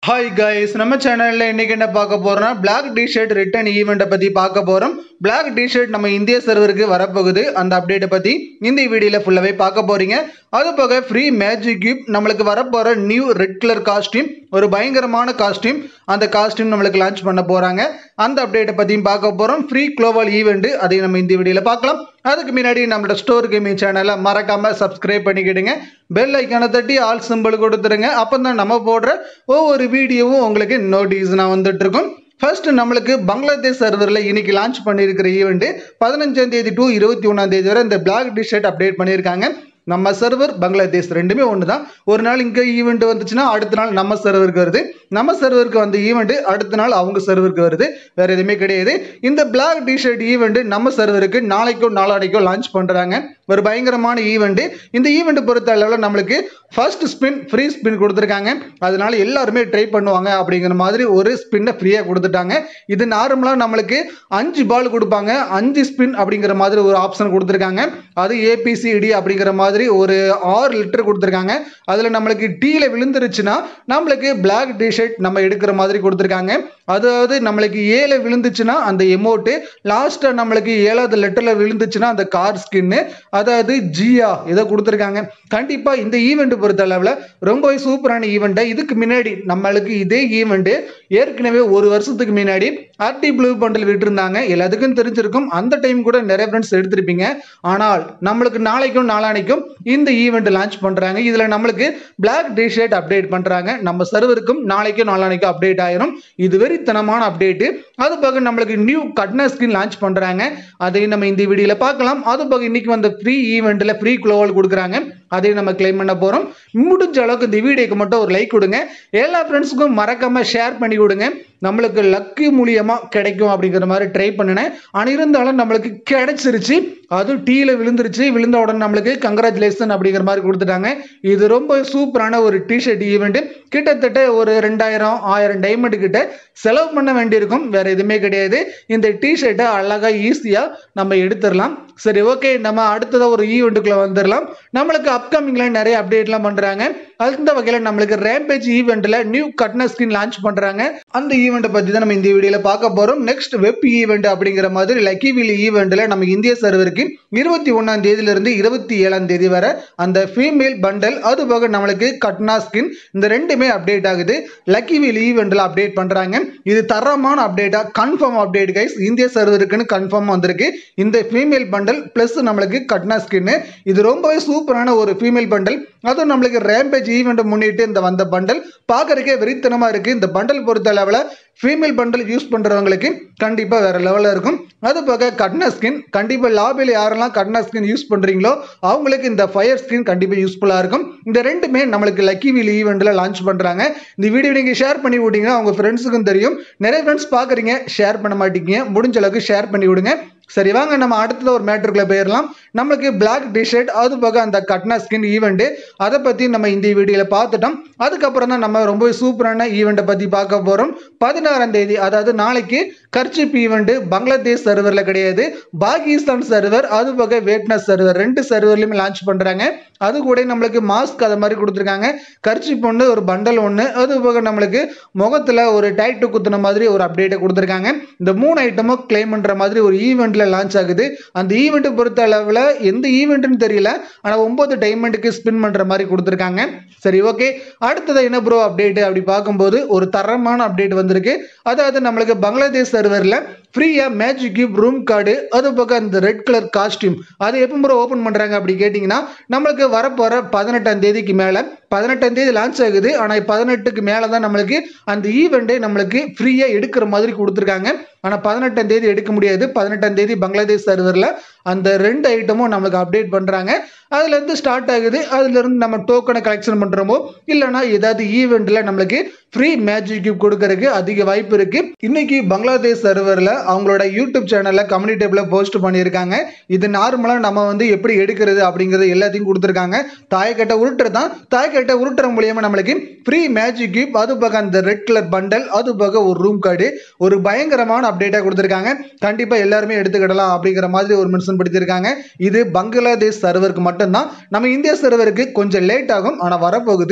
hi guys நம்ம சேனல்ல இன்னைக்கு என்ன பார்க்க போறோம்னா பிளாக் டிஷர்ட் ரிட்டர்ன் ஈவெண்ட்டை பத்தி பார்க்க போறோம் பிளாக் டிஷர்ட் நம்ம இந்திய சர்வருக்கு வரப்போகுது அந்த அப்டேட்டை பத்தி இந்த வீடியோல ஃபுல்லாவே பார்க்க போறீங்க அது போக ஃப்ரீ மேஜிக் கியூப் நம்மளுக்கு வரப்போற நியூ ரெட் கலர் காஸ்டியூம் ஒரு பயங்கரமான காஸ்டியூம் அந்த காஸ்டியூம் நம்மளுக்கு லான்ச் பண்ண போறாங்க அந்த அப்டேட்டை பத்தியும் பார்க்க போறோம் ஃப்ரீ குளோபல் ஈவெண்ட் அதையும் நம்ம இந்த வீடியோல பார்க்கலாம் அதுக்கு முன்னாடி நம்மளோட ஸ்டோர் கேமிங் சேனலை மறக்காம சப்ஸ்கிரைப் பண்ணிக்கிடுங்க பெல் ஐக்கானை தட்டி ஆல் சிம்பிள் கொடுத்துருங்க அப்போ தான் நம்ம போடுற ஒவ்வொரு வீடியோவும் உங்களுக்கு நோட்டீஸ்னா வந்துட்டு இருக்கும் ஃபர்ஸ்ட் நம்மளுக்கு பங்களாதேஷ் சர்வரில் இன்னைக்கு லான்ச் பண்ணியிருக்கிற ஈவெண்ட் பதினஞ்சாம் தேதி டு இருபத்தி ஒன்றாம் தேதி வரை இந்த பிளாக் டிஷர்ட் அப்டேட் பண்ணியிருக்காங்க நம்ம சர்வர் பங்களாதேஷ் ரெண்டுமே ஒன்று தான் ஒரு நாள் இங்கே ஈவெண்ட் வந்துச்சுன்னா அடுத்த நாள் நம்ம சர்வருக்கு வருது நம்ம சர்வருக்கு வந்த ஈவெண்ட் அடுத்த நாள் அவங்க சர்வருக்கு வருது வேற எதுவுமே கிடையாது இந்த பிளாக் டிஷர்ட் ஈவெண்ட் நம்ம சர்வருக்கு நாளைக்கோ நாளானைக்கோ லான்ச் பண்ணுறாங்க ஒரு பயங்கரமான ஈவெண்ட் இந்த ஈவெண்ட் பொறுத்த அளவில் நம்மளுக்கு ஃபர்ஸ்ட் ஸ்பின் ஃப்ரீ ஸ்பின் கொடுத்துருக்காங்க அதனால எல்லாருமே ட்ரை பண்ணுவாங்க அப்படிங்கிற மாதிரி ஒரு ஸ்பின்னை ஃப்ரீயாக கொடுத்துட்டாங்க இது நார்மலாக நம்மளுக்கு அஞ்சு பால் கொடுப்பாங்க அஞ்சு ஸ்பின் அப்படிங்கிற மாதிரி ஒரு ஆப்ஷன் கொடுத்துருக்காங்க அது ஏபிசிடி அப்படிங்கிற மாதிரி ஒரு ஆறு லிட்டர் கொடுத்துருக்காங்க அதில் நம்மளுக்கு டீல விழுந்துருச்சுன்னா நம்மளுக்கு பிளாக் டிஷர்ட் நம்ம எடுக்கிற மாதிரி கொடுத்துருக்காங்க அதாவது நம்மளுக்கு ஏழு விழுந்துச்சுன்னா அந்த எமௌண்ட்டு லாஸ்ட்டாக நம்மளுக்கு ஏழாவது லெட்டரில் விழுந்துச்சுன்னா அந்த கார் ஸ்கின்னு அதாவது ஜியா இதை கொடுத்துருக்காங்க கண்டிப்பாக இந்த ஈவெண்ட் பொறுத்த அளவில் ரொம்பவே சூப்பரான ஈவெண்ட்டை இதுக்கு முன்னாடி நம்மளுக்கு இதே ஈவெண்ட்டு ஏற்கனவே ஒரு வருஷத்துக்கு முன்னாடி ஆர்டி ப்ளூ பண்டில் விட்டுருந்தாங்க எல்லாத்துக்கும் தெரிஞ்சிருக்கும் அந்த டைம் கூட நிறைய ஃப்ரெண்ட்ஸ் எடுத்திருப்பீங்க ஆனால் நம்மளுக்கு நாளைக்கும் நாளானைக்கும் இந்த ஈவெண்ட் லான்ச் பண்ணுறாங்க இதில் நம்மளுக்கு பிளாக் டிஷர்ட் அப்டேட் பண்ணுறாங்க நம்ம சர்வருக்கும் நாளைக்கும் நாளானைக்கும் அப்டேட் ஆயிரும் இது வெறித்தனமான அப்டேட்டு அது போக நம்மளுக்கு நியூ கட்ன ஸ்கின் லான்ச் பண்ணுறாங்க அதையும் நம்ம இந்த வீடியோவில் பார்க்கலாம் அது போக இன்னைக்கு வந்த ஃப்ரீ ஈவெண்ட்டில் ஃப்ரீ குளோவல் கொடுக்குறாங்க அதையும் நம்ம கிளைம் பண்ண போகிறோம் முடிஞ்ச அளவுக்கு இந்த வீடியோக்கு மட்டும் ஒரு லைக் கொடுங்க எல்லா ஃப்ரெண்ட்ஸுக்கும் மறக்காம ஷேர் பண்ணி கொடுங்க நம்மளுக்கு லக்கு மூலியமாக கிடைக்கும் அப்படிங்கிற மாதிரி ட்ரை பண்ணினேன் ஆனால் இருந்தாலும் நம்மளுக்கு கிடைச்சிருச்சு அதுவும் டீல விழுந்துருச்சு விழுந்த உடனே நம்மளுக்கு கங்க்ராச்சுலேஷன் அப்படிங்கிற மாதிரி கொடுத்துட்டாங்க இது ரொம்ப சூப்பரான ஒரு டிஷர்ட் ஈவெண்ட் கிட்டத்தட்ட ஒரு ரெண்டாயிரம் ஆயிரம் டைமண்ட் கிட்ட செலவு பண்ண வேண்டியிருக்கும் வேற எதுவுமே கிடையாது இந்த டிஷர்ட்டை அழகா ஈஸியா நம்ம எடுத்துடலாம் சரி ஓகே நம்ம அடுத்ததாக ஒரு ஈவெண்ட்டுக்குள்ள வந்துடலாம் நம்மளுக்கு அப்கமிங்ல நிறைய அப்டேட்லாம் பண்றாங்க அந்த வகையில் நம்மளுக்கு ரேம்பேஜ் ஈவெண்ட்ல நியூ கட்ன ஸ்கின் லான்ச் பண்றாங்க அந்த ஈவெண்ட்டை பத்தி தான் நம்ம இந்த வீடியோல பார்க்க போறோம் நெக்ஸ்ட் வெப் ஈவெண்ட் அப்படிங்கிற மாதிரி லக்கி வில் ஈவெண்ட்ல நம்ம இந்திய சர்வருக்கு இருபத்தி ஒன்னாம் தேதியில இருந்து இருபத்தி ஏழாம் தேதி வரை அந்த ஃபீமேல் பண்டல் அது போக நம்மளுக்கு கட்னா ஸ்கின் இந்த ரெண்டுமே அப்டேட் ஆகுது லக்கி வில் ஈவெண்ட்ல அப்டேட் பண்றாங்க இது தரமான அப்டேட்டா கன்ஃபார்ம் அப்டேட் கைஸ் இந்திய சர்வருக்குன்னு கன்ஃபார்ம் வந்திருக்கு இந்த ஃபீமேல் பண்டல் பிளஸ் நம்மளுக்கு கட்னா ஸ்கின் இது ரொம்பவே சூப்பரான ஒரு ஃபீமேல் பண்டல் அதுவும் நம்மளுக்கு ரேம்பேஜ் ஈவெண்ட் முன்னிட்டு இந்த வந்த பண்டல் பார்க்கறதுக்கே வெறித்தனமா இருக்கு இந்த பண்டல் பொறுத்த அளவில் ஃபீமேல் பண்டல் யூஸ் பண்ணுறவங்களுக்கு கண்டிப்பாக வேறு லெவலில் இருக்கும் அது போக கட்னா ஸ்கின் கண்டிப்பாக லாபியில் யாரெல்லாம் கட்னா ஸ்கின் யூஸ் பண்ணுறீங்களோ அவங்களுக்கு இந்த ஃபயர் ஸ்கின் கண்டிப்பாக யூஸ்ஃபுல்லாக இருக்கும் இந்த ரெண்டுமே நம்மளுக்கு லக்கி வீல் ஈவெண்ட்டில் லான்ச் பண்ணுறாங்க இந்த வீடியோ நீங்கள் ஷேர் பண்ணி விட்டீங்கன்னா அவங்க ஃப்ரெண்ட்ஸுக்கும் தெரியும் நிறைய ஃப்ரெண்ட்ஸ் பார்க்குறீங்க ஷேர் பண்ண மாட்டேங்க முடிஞ்ச அளவுக்கு ஷேர் பண்ணி விடுங்க சரி வாங்க நம்ம அடுத்தது ஒரு மேட்டருக்குள்ள போயிடலாம் நம்மளுக்கு பிளாக் டிஷர்ட் அது போக அந்த கட்னா ஸ்கின் ஈவெண்ட்டு அதை பற்றி நம்ம இந்த வீடியோவில் பார்த்துட்டோம் அதுக்கப்புறம் தான் நம்ம ரொம்ப சூப்பரான ஈவெண்ட்டை பற்றி பார்க்க போகிறோம் பதினாறாம் தேதி அதாவது நாளைக்கு கர்ச்சிப் ஈவெண்ட் பங்களாதேஷ் சர்வரில் கிடையாது பாகிஸ்தான் சர்வர் அது போக வியட்நாம் சர்வர் ரெண்டு சர்வர்லையுமே லான்ச் பண்ணுறாங்க அது கூட நம்மளுக்கு மாஸ்க் அதை மாதிரி கொடுத்துருக்காங்க கர்ச்சிப் ஒன்று ஒரு பண்டல் ஒன்று அது போக நம்மளுக்கு முகத்தில் ஒரு டைட்டு குத்துன மாதிரி ஒரு அப்டேட்டை கொடுத்துருக்காங்க இந்த மூணு ஐட்டமும் கிளைம் பண்ணுற மாதிரி ஒரு ஈவெண்ட்டில் லான்ச் ஆகுது அந்த ஈவெண்ட்டை பொறுத்த அளவில் எந்த ஈவெண்ட்னு தெரியல ஆனால் ஒம்பது டைமண்டுக்கு ஸ்பின் பண்ணுற மாதிரி கொடுத்துருக்காங்க சரி ஓகே அடுத்தது என்ன ப்ரோ அப்டேட் அப்படி பார்க்கும்போது ஒரு தரமான அப்டேட் வந்திருக்கு அதாவது நம்மளுக்கு பங்களாதேஷ் சர்வரில் ஃப்ரீயாக மேஜிக் கியூப் ரூம் கார்டு அது போக அந்த ரெட் கலர் காஸ்டியூம் அது எப்போ ப்ரோ ஓப்பன் பண்ணுறாங்க அப்படி கேட்டிங்கன்னா நம்மளுக்கு வரப்போகிற பதினெட்டாம் தேதிக்கு மேலே பதினெட்டாம் தேதி லான்ச் ஆகுது ஆனால் பதினெட்டுக்கு மேலே தான் நம்மளுக்கு அந்த ஈவெண்ட்டை நம்மளுக்கு ஃப்ரீயாக எடுக்கிற மாதிரி கொடுத்துருக்காங்க ஆனால் பதினெட்டாம் தேதி எடுக்க முடியாது பதினெட்டாம் தேதி பங்களாதேஷ் சர்வரில் அந்த ரெண்டு ஐட்டமும் நம்மளுக்கு அப்டேட் பண்ணுறாங்க அதுலேருந்து ஸ்டார்ட் ஆகுது அதுலேருந்து நம்ம டோக்கனை கலெக்ஷன் பண்ணுறோமோ இல்லைனா ஏதாவது ஈவெண்ட்டில் நம்மளுக்கு ஃப்ரீ மேஜிக் கியூப் கொடுக்கறதுக்கு அதிக வாய்ப்பு இருக்கு இன்னைக்கு பங்களாதேஷ் சர்வரில் அவங்களோட யூடியூப் சேனலில் கம்யூனிட்டி டேபில் போஸ்ட் பண்ணியிருக்காங்க இது நார்மலாக நம்ம வந்து எப்படி எடுக்கிறது அப்படிங்கிறது எல்லாத்தையும் கொடுத்துருக்காங்க தாய்க்கட்டை உருட்டுறது தான் தாய்க்கட்டை உருட்டுற மூலியமா நம்மளுக்கு ஃப்ரீ மேஜிக் கியூப் அது போக அந்த ரெட் கலர் பண்டல் அது போக ஒரு ரூம் கார்டு ஒரு பயங்கரமான அப்டேட்டாக கொடுத்துருக்காங்க கண்டிப்பாக எல்லாருமே எடுத்துக்கிடலாம் அப்படிங்கிற மாதிரி ஒரு மென்ஷன் படுத்தியிருக்காங்க இது பங்களாதேஷ் சர்வருக்கு மட்டும்தான் நம்ம இந்திய சர்வருக்கு கொஞ்சம் லேட் ஆகும் ஆனால் வரப்போகுது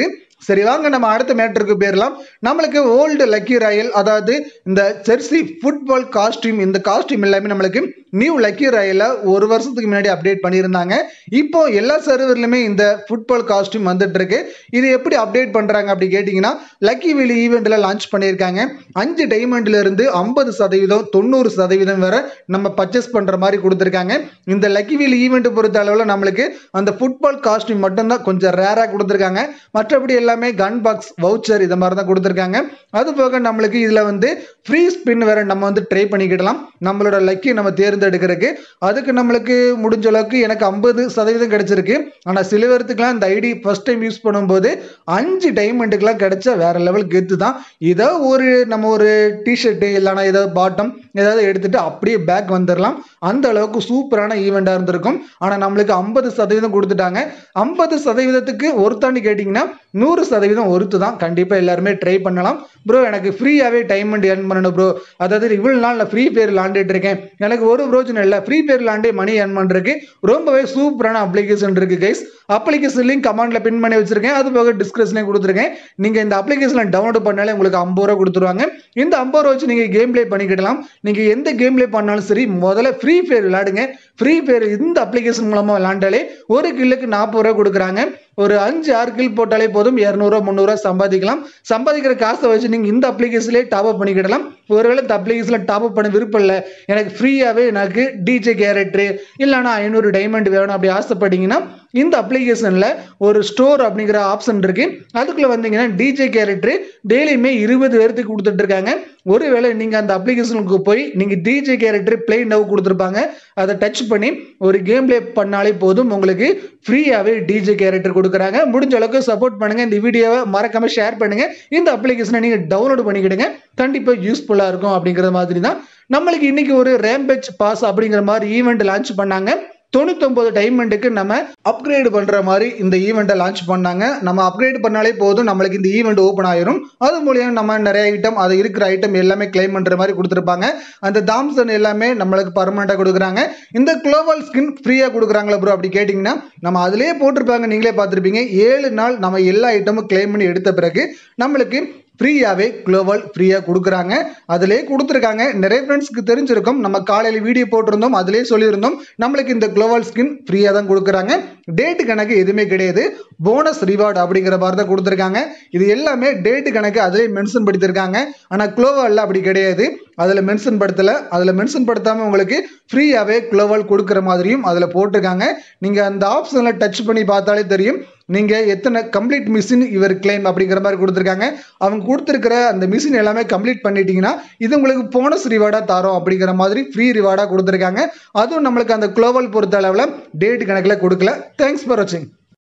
சரி வாங்க நம்ம அடுத்த மேட்டருக்கு போயிடலாம் நம்மளுக்கு ஓல்டு லக்கி ராயல் அதாவது இந்த ஜெர்சி ஃபுட்பால் காஸ்டியூம் இந்த காஸ்டியூம் எல்லாமே நம்மளுக்கு நியூ லக்கி ராயல ஒரு வருஷத்துக்கு முன்னாடி அப்டேட் பண்ணியிருந்தாங்க இப்போ எல்லா சர்வர்லையுமே இந்த ஃபுட்பால் காஸ்டியூம் வந்துட்டு இருக்கு இது எப்படி அப்டேட் பண்றாங்க அப்படி கேட்டிங்கன்னா லக்கி வீலி ஈவெண்ட்ல லான்ச் பண்ணியிருக்காங்க அஞ்சு டைமண்ட்ல இருந்து ஐம்பது சதவீதம் தொண்ணூறு சதவீதம் வரை நம்ம பர்ச்சேஸ் பண்ற மாதிரி கொடுத்துருக்காங்க இந்த லக்கி வீல் ஈவெண்ட் பொறுத்த அளவில் நம்மளுக்கு அந்த ஃபுட்பால் காஸ்டியூம் மட்டும்தான் கொஞ்சம் ரேராக கொடுத்துருக்காங்க மற்றபடி எல்லாமே கன் பாக்ஸ் வவுச்சர் இதை மாதிரி தான் கொடுத்துருக்காங்க அது போக நம்மளுக்கு இதில் வந்து ஃப்ரீ ஸ்பின் வேற நம்ம வந்து ட்ரை பண்ணிக்கிடலாம் நம்மளோட லக்கி நம்ம தேர்ந்தெடுக்கிறதுக்கு அதுக்கு நம்மளுக்கு முடிஞ்ச அளவுக்கு எனக்கு ஐம்பது சதவீதம் கிடைச்சிருக்கு ஆனால் சிலுவரத்துக்குலாம் இந்த ஐடி ஃபர்ஸ்ட் டைம் யூஸ் பண்ணும்போது அஞ்சு டைமண்டுக்கெலாம் கிடைச்சா வேற லெவல் கெத்து தான் ஏதோ ஒரு நம்ம ஒரு டிஷர்ட்டு இல்லைனா ஏதாவது பாட்டம் ஏதாவது எடுத்துட்டு அப்படியே பேக் வந்துடலாம் அந்த அளவுக்கு சூப்பரான ஈவெண்ட்டாக இருந்திருக்கும் ஆனால் நம்மளுக்கு ஐம்பது சதவீதம் கொடுத்துட்டாங்க ஐம்பது சதவீதத்துக்கு ஒருத்தாண்டி கேட்டிங்கன்னா நூறு சதவீதம் ஒருத்து தான் கண்டிப்பாக எல்லாருமே ட்ரை பண்ணலாம் ப்ரோ எனக்கு ஃப்ரீயாகவே டைமண்ட் ஏர்ன் பண்ணணும் ப்ரோ அதாவது இவ்வளோ நாள் நான் ஃப்ரீ ஃபயர் விளாண்டுட்டு இருக்கேன் எனக்கு ஒரு பிரோஜனம் இல்லை ஃப்ரீ ஃபயர் விளாண்டே மணி ஏர்ன் பண்ணுறதுக்கு ரொம்பவே சூப்பரான அப்ளிகேஷன் இருக்குது கைஸ் அப்ளிகேஷன் லிங்க் கமெண்ட்ல பின் பண்ணி வச்சிருக்கேன் அது போக டிஸ்கிரிப்ஷன்லேயும் கொடுத்துருக்கேன் நீங்கள் இந்த அப்ளிகேஷனை டவுன்லோட் பண்ணாலே உங்களுக்கு ஐம்பது ரூபா கொடுத்துருவாங்க இந்த ஐம்பது ரூபா வச்சு நீங்கள் கேம் ப்ளே பண்ணிக்கிடலாம் நீங்கள் எந்த கேம் ப்ளே பண்ணாலும் சரி முதல்ல ஃப்ரீ ஃபயர் விளையாடுங்க ஃப்ரீ ஃபயர் இந்த அப்ளிகேஷன் மூலமாக விளாண்டாலே ஒரு கில்லுக்கு நாற்பது ரூபா கொடுக்குறாங்க ஒரு அஞ்சு ஆறு கில் போட்டாலே போதும் இரநூறுவா முந்நூறுவா சம்பாதிக்கலாம் சம்பாதிக்கிற காசை வச்சு நீங்கள் இந்த அப்ளிகேஷன்லேயே டாப் அப் பண்ணிக்கிடலாம் ஒருவேளை இந்த அப்ளிகேஷனில் டாப் அப் பண்ண விருப்பம் இல்லை எனக்கு ஃப்ரீயாகவே எனக்கு டிஜே கேரக்டரு இல்லைனா ஐநூறு டைமண்ட் வேணும் அப்படி ஆசைப்பட்டீங்கன்னா இந்த அப்ளிகேஷனில் ஒரு ஸ்டோர் அப்படிங்கிற ஆப்ஷன் இருக்கு அதுக்குள்ளே வந்தீங்கன்னா டிஜே கேரக்டர் டெய்லியுமே இருபது பேர்த்துக்கு கொடுத்துட்டு இருக்காங்க ஒருவேளை நீங்கள் அந்த அப்ளிகேஷனுக்கு போய் நீங்கள் டிஜே கேரக்டர் பிளே நவ் கொடுத்துருப்பாங்க அதை டச் பண்ணி ஒரு கேம் ப்ளே பண்ணாலே போதும் உங்களுக்கு ஃப்ரீயாகவே டிஜே கேரக்டர் கொடுக்குறாங்க முடிஞ்ச அளவுக்கு சப்போர்ட் பண்ணுங்க இந்த வீடியோவை மறக்காம ஷேர் பண்ணுங்க இந்த அப்ளிகேஷனை நீங்கள் டவுன்லோட் பண்ணிக்கிடுங்க கண்டிப்பாக யூஸ்ஃபுல்லாக இருக்கும் அப்படிங்கிற மாதிரி தான் நம்மளுக்கு இன்னைக்கு ஒரு ரேம்பேஜ் பாஸ் அப்படிங்கிற மாதிரி ஈவெண்ட் லான்ச் பண்ணாங்க தொண்ணூத்தொம்பது டைமண்டுக்கு நம்ம அப்கிரேட் பண்ணுற மாதிரி இந்த ஈவெண்ட்டை லான்ச் பண்ணாங்க நம்ம அப்கிரேட் பண்ணாலே போதும் நம்மளுக்கு இந்த ஈவெண்ட் ஓப்பன் ஆயிரும் அது மூலியம் நம்ம நிறைய ஐட்டம் அது இருக்கிற ஐட்டம் எல்லாமே கிளைம் பண்ணுற மாதிரி கொடுத்துருப்பாங்க அந்த தாம்சன் எல்லாமே நம்மளுக்கு பர்மனெண்ட்டாக கொடுக்குறாங்க இந்த குளோபல் ஸ்கின் ஃப்ரீயாக கொடுக்குறாங்களா ப்ரோ அப்படி கேட்டிங்கன்னா நம்ம அதிலேயே போட்டிருப்பாங்க நீங்களே பார்த்துருப்பீங்க ஏழு நாள் நம்ம எல்லா ஐட்டமும் கிளைம் பண்ணி எடுத்த பிறகு நம்மளுக்கு ஃப்ரீயாகவே குளோபல் ஃப்ரீயாக கொடுக்குறாங்க அதிலே கொடுத்துருக்காங்க நிறைய ஃப்ரெண்ட்ஸ்க்கு தெரிஞ்சிருக்கும் நம்ம காலையில் வீடியோ போட்டிருந்தோம் அதிலே சொல்லியிருந்தோம் நம்மளுக்கு இந்த குளோபல் ஸ்கின் ஃப்ரீயாக தான் கொடுக்குறாங்க டேட்டு கணக்கு எதுவுமே கிடையாது போனஸ் ரிவார்டு அப்படிங்கிற மாதிரி தான் கொடுத்துருக்காங்க இது எல்லாமே டேட்டு கணக்கு அதிலே மென்ஷன் படுத்திருக்காங்க ஆனால் குளோவலில் அப்படி கிடையாது அதில் மென்ஷன் படுத்தலை அதில் மென்ஷன் படுத்தாமல் உங்களுக்கு ஃப்ரீயாகவே குளோவல் கொடுக்குற மாதிரியும் அதில் போட்டிருக்காங்க நீங்கள் அந்த ஆப்ஷனில் டச் பண்ணி பார்த்தாலே தெரியும் நீங்கள் எத்தனை கம்ப்ளீட் மிஷின் இவர் கிளைம் அப்படிங்கிற மாதிரி கொடுத்துருக்காங்க அவங்க கொடுத்துருக்கிற அந்த மிஷின் எல்லாமே கம்ப்ளீட் பண்ணிட்டீங்கன்னா இது உங்களுக்கு போனஸ் ரிவார்டாக தரோம் அப்படிங்கிற மாதிரி ஃப்ரீ ரிவார்டாக கொடுத்துருக்காங்க அதுவும் நம்மளுக்கு அந்த குளோபல் பொறுத்த அளவில் டேட் கணக்கில் கொடுக்கல தேங்க்ஸ் ஃபார் வாட்சிங்